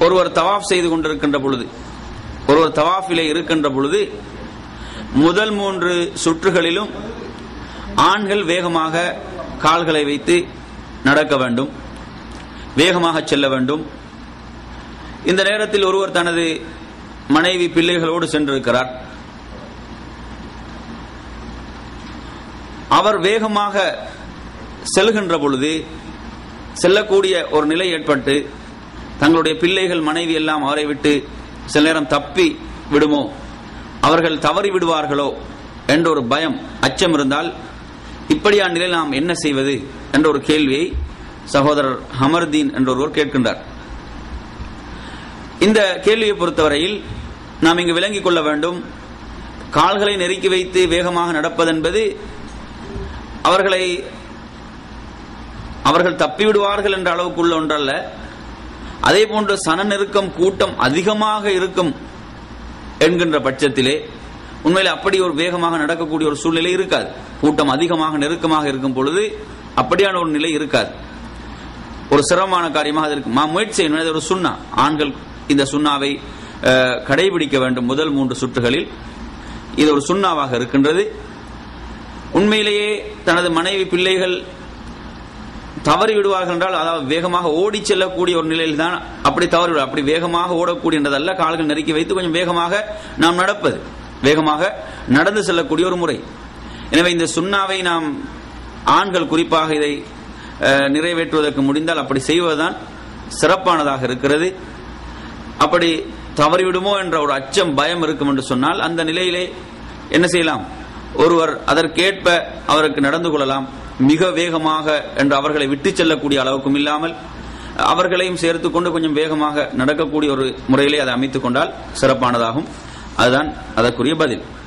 ஒருவர் தவாஃப் செய்து கொண்டிருக்கின்ற பொழுது ஒருவர் தவாஃபிலே இருக்கின்ற பொழுது முதல் மூன்று சுற்றுகளிலும் ஆண்கள் வேகமாக கால்களை வைத்து நடக்க வேண்டும் வேகமாக செல்ல வேண்டும் இந்த நேரத்தில் ஒருவர் தனது மனைவி பிள்ளைகளோடு சென்றிருக்கிறார் அவர் வேகமாக செல்கின்ற பொழுது செல்லக்கூடிய ஒரு நிலை ஏற்பட்டு தங்களுடைய பிள்ளைகள் மனைவி எல்லாம் அவரை விட்டு சில நேரம் தப்பி விடுமோ அவர்கள் தவறி விடுவார்களோ என்ற ஒரு பயம் அச்சம் இருந்தால் இப்படியான நிலையில் நாம் என்ன செய்வது என்ற ஒரு கேள்வியை சகோதரர் ஹமர்தீன் என்ற ஒருவர் கேட்கின்றார் இந்த கேள்வியை பொறுத்தவரையில் நாம் இங்கு விளங்கிக் கொள்ள வேண்டும் கால்களை நெருக்கி வைத்து வேகமாக நடப்பதென்பது அவர்களை அவர்கள் தப்பிவிடுவார்கள் என்ற அளவுக்குள்ள ஒன்றல்ல அதே போன்று சன நெருக்கம் கூட்டம் அதிகமாக இருக்கும் என்கின்ற பட்சத்திலே உண்மையில் அப்படி ஒரு வேகமாக நடக்கக்கூடிய ஒரு சூழ்நிலை இருக்காது கூட்டம் அதிகமாக நெருக்கமாக இருக்கும் பொழுது அப்படியான ஒரு நிலை இருக்காது ஒரு சிரமமான காரியமாக அது இருக்கு மா முயற்சி செய்யணும் இது ஒரு சுண்ணா ஆண்கள் இந்த சுண்ணாவை அஹ், கடைபிடிக்க வேண்டும் முதல் மூன்று சுற்றுகளில் இது ஒரு சுண்ணாவாக இருக்கின்றது உண்மையிலேயே தனது மனைவி பிள்ளைகள் தவறி விடுவார்கள் என்றால் அதாவது வேகமாக ஓடி செல்லக்கூடிய ஒரு நிலையில் தான் அப்படி தவறி விடு அப்படி வேகமாக ஓடக்கூடியதல்ல கால்கள் நெருக்கி வைத்து கொஞ்சம் வேகமாக நாம் நடப்பது வேகமாக நடந்து செல்லக்கூடிய ஒரு முறை எனவே இந்த சுண்ணாவை நாம் ஆண்கள் குறிப்பாக இதை அஹ், நிறைவேற்றுவதற்கு முடிந்தால் அப்படி செய்வதுதான் சிறப்பானதாக இருக்கிறது அப்படி தவறிவிடுமோ என்ற ஒரு அச்சம் பயம் இருக்கும் என்று சொன்னால் அந்த நிலையிலே என்ன செய்யலாம் ஒருவர் அதற்கேற்ப அவருக்கு நடந்து கொள்ளலாம் மிக வேகமாக என்று அவர்களை விட்டு செல்லக்கூடிய அளவுக்கும் இல்லாமல் அவர்களையும் சேர்த்துக் கொண்டு கொஞ்சம் வேகமாக நடக்கக்கூடிய ஒரு முறையிலே அதை அமைத்துக் கொண்டால் சிறப்பானதாகும் அதுதான் அதற்குரிய பதில்